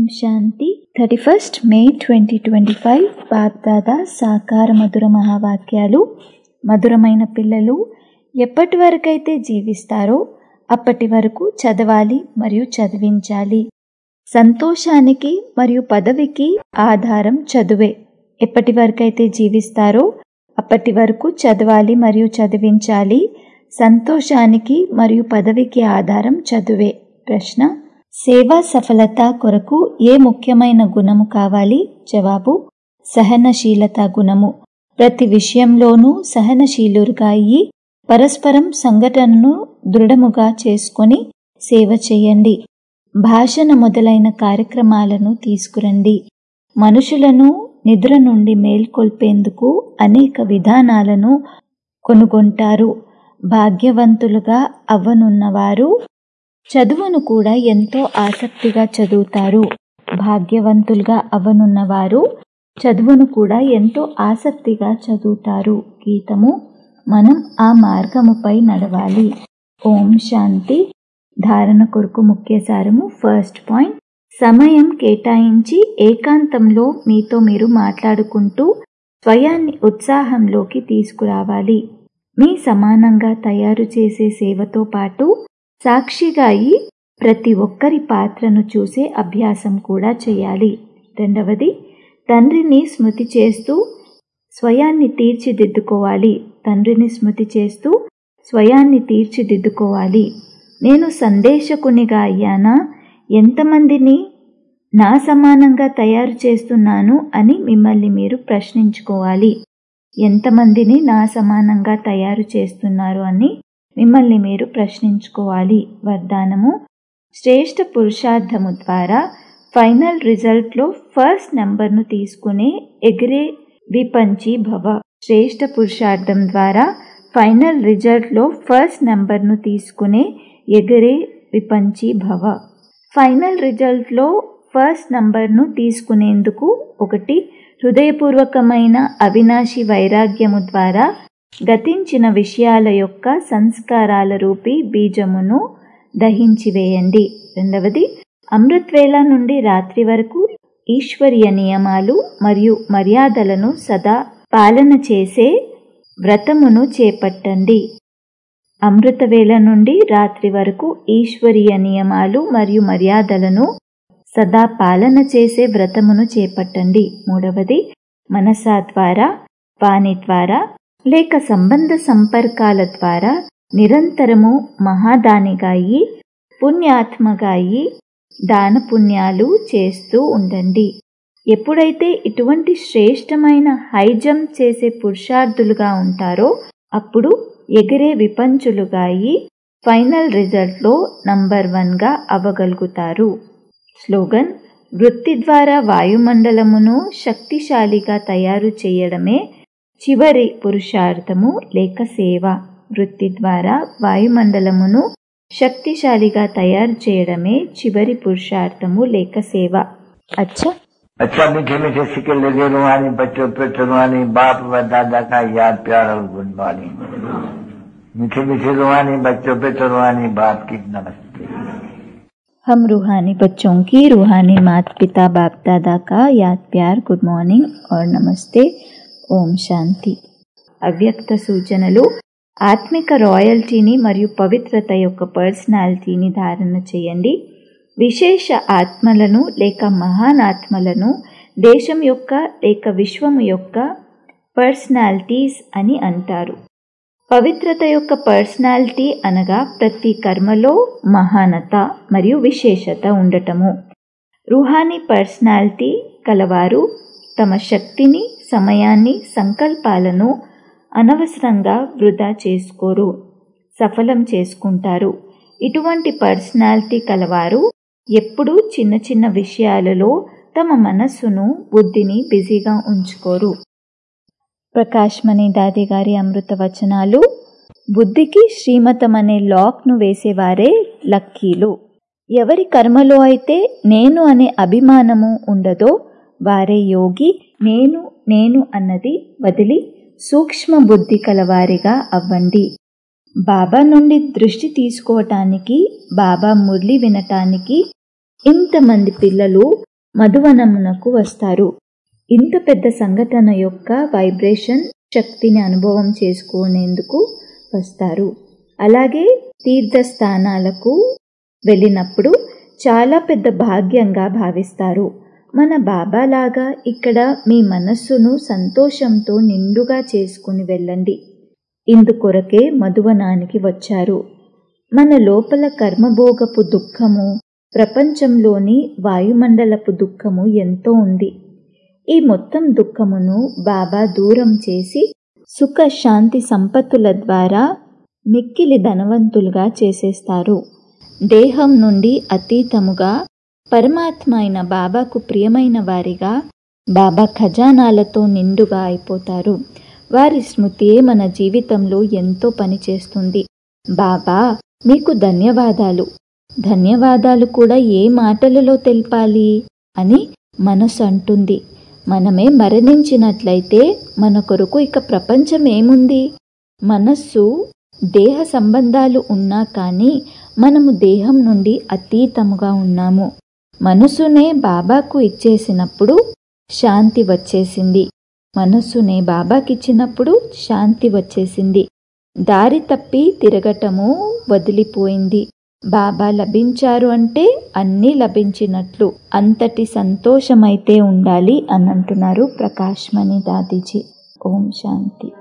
శాంతి thirty first May twenty twenty five Bapdada సాకార మధుర మహావాక్యాలు మధురమైన పిల్లలు ఎప్పటి వరకైతే జీవిస్తారో అప్పటి వరకు చదవాలి మరియు చదివించాలి సంతోషానికి మరియు పదవికి ఆధారం చదువే ఎప్పటి వరకైతే జీవిస్తారో అప్పటి వరకు చదవాలి మరియు చదివించాలి సంతోషానికి మరియు పదవికి ఆధారం చదువే ప్రశ్న సేవా సఫలత కొరకు ఏ ముఖ్యమైన గుణము కావాలి జవాబు సహనశీలత గుణము ప్రతి విషయంలోనూ సహనశీలురుగా అయ్యి పరస్పరం సంఘటనను దృఢముగా చేసుకొని సేవ చేయండి భాషణ మొదలైన కార్యక్రమాలను తీసుకురండి మనుషులను నిద్ర నుండి మేల్కొల్పేందుకు అనేక విధానాలను కొనుగొంటారు భాగ్యవంతులుగా అవ్వనున్నవారు చదువును కూడా ఎంతో ఆసక్తిగా చదువుతారు భాగ్యవంతులుగా అవ్వనున్నవారు చదువును కూడా ఎంతో ఆసక్తిగా చదువుతారు గీతము మనం ఆ మార్గముపై నడవాలి ఓం శాంతి ధారణ కొరకు ముఖ్య సారము ఫస్ట్ పాయింట్ సమయం కేటాయించి ఏకాంతంలో మీతో మీరు మాట్లాడుకుంటూ స్వయాన్ని ఉత్సాహంలోకి తీసుకురావాలి మీ సమానంగా తయారు చేసే సేవతో పాటు సాక్షిగా అయి ప్రతి ఒక్కరి పాత్రను చూసే అభ్యాసం కూడా చేయాలి రెండవది తండ్రిని స్మృతి చేస్తూ స్వయాన్ని తీర్చిదిద్దుకోవాలి తండ్రిని స్మృతి చేస్తూ స్వయాన్ని తీర్చిదిద్దుకోవాలి నేను సందేశకునిగా అయ్యానా ఎంతమందిని నా సమానంగా తయారు చేస్తున్నాను అని మిమ్మల్ని మీరు ప్రశ్నించుకోవాలి ఎంతమందిని నా సమానంగా తయారు చేస్తున్నారు అని మిమ్మల్ని మీరు ప్రశ్నించుకోవాలి వరదానము శ్రేష్ఠ పురుషార్థము ద్వారా ఫైనల్ రిజల్ట్లో ఫస్ట్ నెంబర్ను తీసుకునే ఎగిరే విపంచి భవ శ్రేష్ఠ పురుషార్థం ద్వారా ఫైనల్ రిజల్ట్లో ఫస్ట్ నెంబర్ను తీసుకునే ఎగిరే విపంచి భవ ఫైనల్ రిజల్ట్లో ఫస్ట్ నంబర్ను తీసుకునేందుకు ఒకటి హృదయపూర్వకమైన అవినాశి వైరాగ్యము ద్వారా గతించిన విషయాల యొక్క సంస్కారాల రూపీ బీజమును దహించివేయండి రెండవది అమృత్వేళ నుండి రాత్రి వరకు ఈశ్వరీయ నియమాలు మరియు మర్యాదలను సదా పాలన చేసే వ్రతమును చేపట్టండి అమృతవేళ నుండి రాత్రి వరకు ఈశ్వరీయ నియమాలు మరియు మర్యాదలను సదా పాలన చేసే వ్రతమును చేపట్టండి మూడవది మనసా ద్వారా వాణి ద్వారా లేక సంబంధ సంపర్కాల ద్వారా నిరంతరము మహాదానిగా అయి పుణ్యాత్మగా అయి దాన పుణ్యాలు చేస్తూ ఉండండి ఎప్పుడైతే ఇటువంటి శ్రేష్టమైన హై జంప్ చేసే పురుషార్థులుగా ఉంటారో అప్పుడు ఎగిరే విపంచులుగా అయి ఫైనల్ రిజల్ట్లో నంబర్ వన్గా అవ్వగలుగుతారు స్లోగన్ వృత్తి ద్వారా వాయుమండలమును శక్తిశాలిగా తయారు చేయడమే చివరి పురుషార్థము లేక సేవ వృత్తి ద్వారా వాయుమండలమును శక్తిశాలిగా తయారు చేయడమే చివరి పురుషార్థము లేక సేవ అచ్చా अच्छा मीठे मीठे सिक्के लगे रुहानी बच्चों पे रुहानी बाप व दादा का याद प्यार और गुड मॉर्निंग मीठे मीठे रुहानी बच्चों पे रुहानी बाप की नमस्ते हम रूहानी बच्चों की रूहानी माता पिता बाप दादा का याद प्यार గుడ్ మార్నింగ్ और నమస్తే ఓం శాంతి అవ్యక్త సూచనలు ఆత్మిక రాయల్టీని మరియు పవిత్రత యొక్క పర్సనాలిటీని ధారణ చేయండి విశేష ఆత్మలను లేక మహాన్ ఆత్మలను దేశం యొక్క లేక విశ్వము యొక్క పర్సనాలిటీస్ అని అంటారు పవిత్రత యొక్క పర్సనాలిటీ అనగా ప్రతి కర్మలో మహానత మరియు విశేషత ఉండటము రుహానీ పర్సనాలిటీ కలవారు తమ శక్తిని సమయాన్ని సంకల్పాలను అనవసరంగా వృధా చేసుకోరు సఫలం చేసుకుంటారు ఇటువంటి పర్సనాలిటీ కలవారు ఎప్పుడూ చిన్న చిన్న విషయాలలో తమ మనస్సును బుద్ధిని బిజీగా ఉంచుకోరు ప్రకాశ్మణి దాది గారి అమృత వచనాలు బుద్ధికి శ్రీమతం అనే లాక్ను వేసేవారే లక్కీలు ఎవరి కర్మలో అయితే నేను అనే అభిమానము ఉండదో వారే యోగి నేను నేను అన్నది వదిలి సూక్ష్మ బుద్ధి కలవారిగా అవ్వండి బాబా నుండి దృష్టి తీసుకోవటానికి బాబా మురళి వినటానికి ఇంతమంది పిల్లలు మధువనమునకు వస్తారు ఇంత పెద్ద సంఘటన యొక్క వైబ్రేషన్ శక్తిని అనుభవం చేసుకునేందుకు వస్తారు అలాగే తీర్థస్థానాలకు వెళ్ళినప్పుడు చాలా పెద్ద భాగ్యంగా భావిస్తారు మన బాబా లాగా ఇక్కడ మీ మనస్సును సంతోషంతో నిండుగా చేసుకుని వెళ్ళండి ఇందుకొరకే మధువనానికి వచ్చారు మన లోపల కర్మభోగపు దుఃఖము ప్రపంచంలోని వాయుమండలపు దుఃఖము ఎంతో ఉంది ఈ మొత్తం దుఃఖమును బాబా దూరం చేసి సుఖ శాంతి సంపత్తుల ద్వారా మిక్కిలి ధనవంతులుగా చేసేస్తారు దేహం నుండి అతీతముగా పరమాత్మ అయిన బాబాకు ప్రియమైన వారిగా బాబా ఖజానాలతో నిండుగా అయిపోతారు వారి స్మృతియే మన జీవితంలో ఎంతో పనిచేస్తుంది బాబా మీకు ధన్యవాదాలు ధన్యవాదాలు కూడా ఏ మాటలలో తెలపాలి అని మనసు అంటుంది మనమే మరణించినట్లయితే మన కొరకు ఇక ప్రపంచం ఏముంది మనస్సు దేహ సంబంధాలు ఉన్నా కానీ మనము దేహం నుండి అతీతముగా ఉన్నాము మనసునే బాబాకు ఇచ్చేసినప్పుడు శాంతి వచ్చేసింది మనస్సునే బాబాకిచ్చినప్పుడు శాంతి వచ్చేసింది దారి తప్పి తిరగటము వదిలిపోయింది బాబా లభించారు అంటే అన్నీ లభించినట్లు అంతటి సంతోషమైతే ఉండాలి అని అంటున్నారు ప్రకాష్మణి దాదీజీ ఓం శాంతి